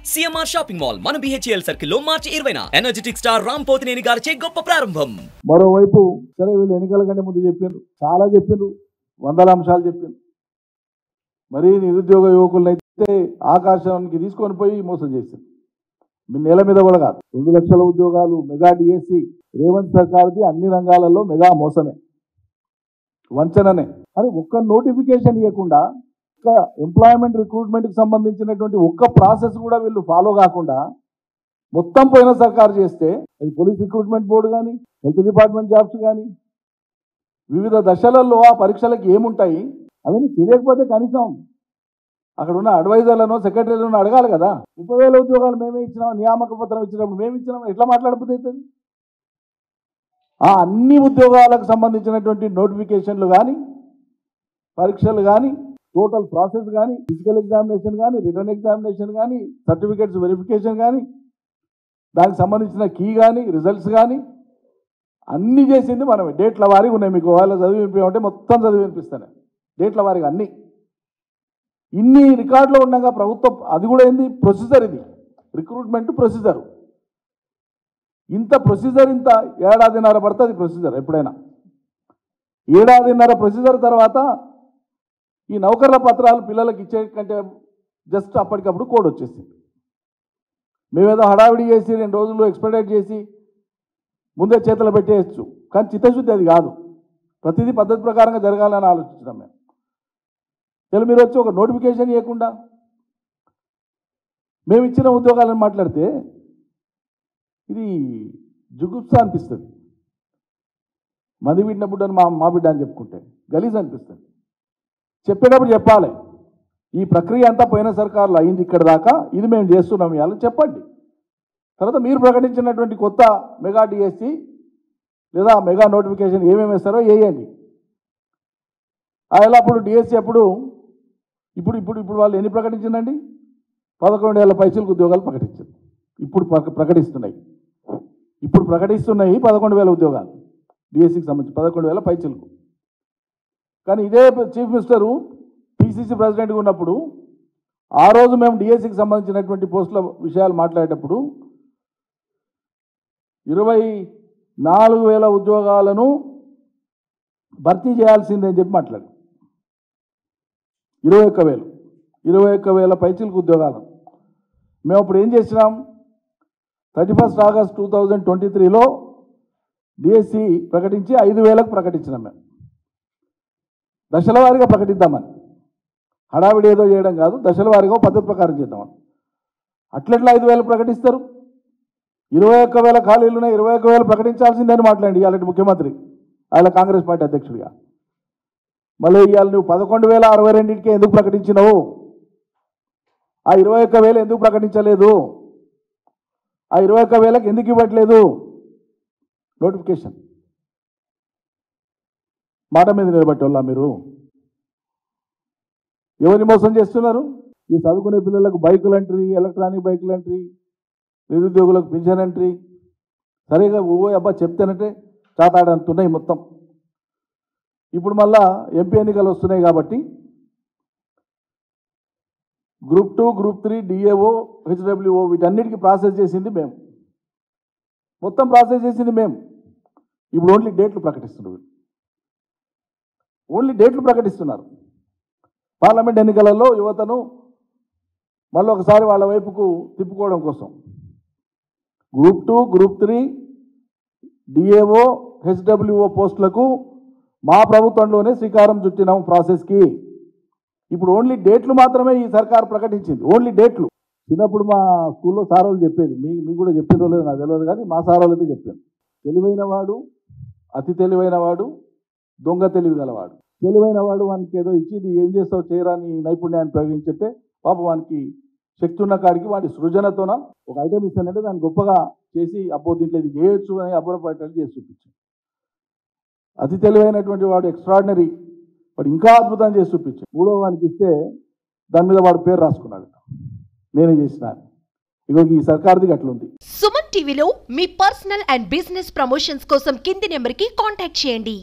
CMR shopping mall మన BHEL circle లో మార్చి ఇరవైన ఎనర్జెటిక్ స్టార్ రామ్ పోతినేని గారిచే గొప్ప ప్రారంభం మరోవైపు సరే వీళ్ళు ఎన్నికల కంటే ముందు చెప్పిండ్రు చాలా చెప్పిండ్రు వందల అంశాలు చెప్పిండ్రు మరీ నిరుద్యోగ యువకులనైతే ఆకాశానికి తీసుకొని పోయి మోసం చేసింది మీ నేల మీద కూడా కాదు రెండు లక్షల ఉద్యోగాలు మెగా డిఎస్సి రేవంత్ సర్కార్ది అన్ని రంగాలలో మెగా మోసమే వంచననే అని ఒక్క నోటిఫికేషన్ ఇవ్వకుండా ఒక్క ఎంప్లాయ్మెంట్ రిక్రూట్మెంట్కి సంబంధించినటువంటి ఒక్క ప్రాసెస్ కూడా వీళ్ళు ఫాలో కాకుండా మొత్తం పోయిన సర్కారు చేస్తే అది పోలీస్ రిక్రూట్మెంట్ బోర్డు కానీ హెల్త్ డిపార్ట్మెంట్ జాబ్స్ కానీ వివిధ దశలలో ఆ పరీక్షలకు ఏముంటాయి అవన్నీ తెలియకపోతే కనీసం అక్కడ ఉన్న అడ్వైజర్లను సెక్రటరీలను అడగాలి కదా ముప్పై వేల ఉద్యోగాలు మేమే ఇచ్చినాం నియామక పత్రం ఇచ్చినప్పుడు మేము ఇచ్చినాం ఎట్లా మాట్లాడకపోతే అవుతుంది ఆ అన్ని ఉద్యోగాలకు సంబంధించినటువంటి నోటిఫికేషన్లు కానీ పరీక్షలు కానీ టోటల్ ప్రాసెస్ కానీ ఫిజికల్ ఎగ్జామినేషన్ కానీ రిటర్న్ ఎగ్జామినేషన్ కానీ సర్టిఫికేట్స్ వెరిఫికేషన్ కానీ దానికి సంబంధించిన కీ కానీ రిజల్ట్స్ కానీ అన్నీ చేసింది మనం డేట్ల వారీగా ఉన్నాయి మీకు వాళ్ళ చదివి వినిపించమంటే మొత్తం చదివి వినిపిస్తాను డేట్ల వారీగా అన్నీ ఇన్ని రికార్డులో ఉండగా ప్రభుత్వం అది కూడా ఏంది ప్రొసీజర్ ఇది రిక్రూట్మెంట్ ప్రొసీజర్ ఇంత ప్రొసీజర్ ఇంత ఏడాదిన్నర పడుతుంది ప్రొసీజర్ ఎప్పుడైనా ఏడాదిన్నర ప్రొసీజర్ తర్వాత ఈ నౌకర్ల పత్రాలు పిల్లలకి ఇచ్చే కంటే జస్ట్ అప్పటికప్పుడు కోడ్ వచ్చేసింది మేమేదో హడావిడి చేసి రెండు రోజులు ఎక్స్పెడైట్ చేసి ముందే చేతులు పెట్టేయచ్చు కానీ చిత్తశుద్ధి అది కాదు ప్రతిదీ పద్ధతి ప్రకారంగా జరగాలని ఆలోచించినాం మేము ఇలా మీరు వచ్చి ఒక నోటిఫికేషన్ ఇవ్వకుండా మేము ఇచ్చిన ఉద్యోగాలను మాట్లాడితే ఇది జుగుప్స అనిపిస్తుంది మంది బిడ్డ బుడ్డని మా మా బిడ్డ అని చెప్పుకుంటే గలీజ్ అనిపిస్తుంది చెప్పేటప్పుడు చెప్పాలి ఈ ప్రక్రియ అంతా పోయిన సర్కారులో అయింది ఇక్కడ దాకా ఇది మేము చేస్తున్నాం ఇవాళ చెప్పండి తర్వాత మీరు ప్రకటించినటువంటి కొత్త మెగా డిఎస్సి లేదా మెగా నోటిఫికేషన్ ఏమేమి ఇస్తారో వేయండి అలా అప్పుడు డిఎస్సి అప్పుడు ఇప్పుడు ఇప్పుడు ఇప్పుడు వాళ్ళు ఎన్ని ప్రకటించిందండి పదకొండు వేల పైసలకు ఉద్యోగాలు ప్రకటించింది ఇప్పుడు ప్రక- ప్రకటిస్తున్నాయి ఇప్పుడు ప్రకటిస్తున్నాయి పదకొండు వేల ఉద్యోగాలు డిఎస్సికి సంబంధించి పదకొండు వేల పైచలకు కానీ ఇదే చీఫ్ మినిస్టరు పిసిసి ప్రెసిడెంట్గా ఉన్నప్పుడు ఆ రోజు మేము డిఎస్సికి సంబంధించినటువంటి పోస్టుల విషయాలు మాట్లాడేటప్పుడు ఇరవై నాలుగు వేల ఉద్యోగాలను భర్తీ చేయాల్సిందే అని చెప్పి మాట్లాడు ఇరవై ఒక్క వేలు ఇరవై ఒక్క వేల పైచిలకు ఉద్యోగాలు మేము అప్పుడు ఏం చేసినాం thirty first August two thousand twenty త్రీలో డిఎస్సి ప్రకటించి ఐదు వేలకు ప్రకటించినాం మేము దశల వారీగా ప్రకటిద్దామని హడావిడి ఏదో చేయడం కాదు దశల వారీగా ఓ పద్ధతి ప్రకారం చేద్దామని అట్లెట్లా ఐదు వేలు ప్రకటిస్తారు ఇరవై ఒక్క వేల ఖాళీలు ఉన్నాయి ఇరవై ఒక్క వేలు ప్రకటించాల్సిందని మాట్లాడి ఇవాళ ముఖ్యమంత్రి ఆయన కాంగ్రెస్ పార్టీ అధ్యక్షుడిగా మళ్ళీ ఇవాళ నువ్వు పదకొండు వేల అరవై రెండింటికి ఎందుకు ప్రకటించినావు ఆ ఇరవై ఒక్క వేలు ఎందుకు ప్రకటించలేదు ఆ ఇరవై ఒక్క వేలకు ఎందుకు ఇవ్వట్లేదు నోటిఫికేషన్ మాట మీద నిలబెట్టోళ్ళా మీరు ఎవరిని మోసం చేస్తున్నారు ఈ చదువుకునే పిల్లలకు బైకులు ఎంట్రీ ఎలక్ట్రానిక్ బైకులు ఎంట్రీ నిరుద్యోగులకు పింఛన్ ఎంట్రీ సరిగా ఓ అబ్బా చెప్తేనంటే చాతాడంతున్నాయి మొత్తం ఇప్పుడు మళ్ళా ఎంపీ ఎన్నికలు వస్తున్నాయి కాబట్టి group two group three DAO HWO వీటన్నిటికీ ప్రాసెస్ చేసింది మేము మొత్తం ప్రాసెస్ చేసింది మేము ఇప్పుడు ఓన్లీ డేట్లు ప్రకటిస్తున్నారు వీళ్ళు. ఓన్లీ డేట్లు ప్రకటిస్తున్నారు పార్లమెంట్ ఎన్నికలలో యువతను మళ్ళీ ఒకసారి వాళ్ళ వైపుకు తిప్పుకోవడం కోసం group two group three DAO HWO పోస్టులకు మా ప్రభుత్వంలోనే శ్రీకారం చుట్టినాం ప్రాసెస్కి ఇప్పుడు ఓన్లీ డేట్లు మాత్రమే ఈ సర్కార్ ప్రకటించింది ఓన్లీ డేట్లు చిన్నప్పుడు మా స్కూల్లో సార్ వాళ్ళు చెప్పేది మీ మీకు కూడా చెప్పినో లేదో నాకు తెలియదు కానీ మా సార్ వాళ్ళు అయితే చెప్పాను తెలివైన వాడు అతి తెలివైన వాడు దొంగ తెలివి గలవాడు తెలివైన వాడు వానికి ఏదో ఇచ్చి ఇది ఏం చేస్తావు చేయరాని నైపుణ్యాన్ని ప్రయోగించే పాప వానికి శక్తి ఉన్న కాడికి వాడి సృజనతోన ఒక ఐటమ్ ఇస్తానంటే దాన్ని గొప్పగా చేసి అబ్బో దీంట్లో ఇది చేయొచ్చు అని అబ్బురపడేటట్టు చేసి చూపించాడు అతి తెలివైనటువంటి వాడు ఎక్స్ట్రాడినరీ వాడు ఇంకా అద్భుతం చేసి చూపించాడు మూడో వానికి ఇస్తే దాని మీద వాడు పేరు రాసుకున్నాడు నేనే చేసిన అని. ఇగో ఈ సర్కార్ది అట్లుంది సుమన్ టీవీలో మీ పర్సనల్ అండ్ బిజినెస్ ప్రమోషన్స్ కోసం కింది నెంబర్కి కాంటాక్ట్ చేయండి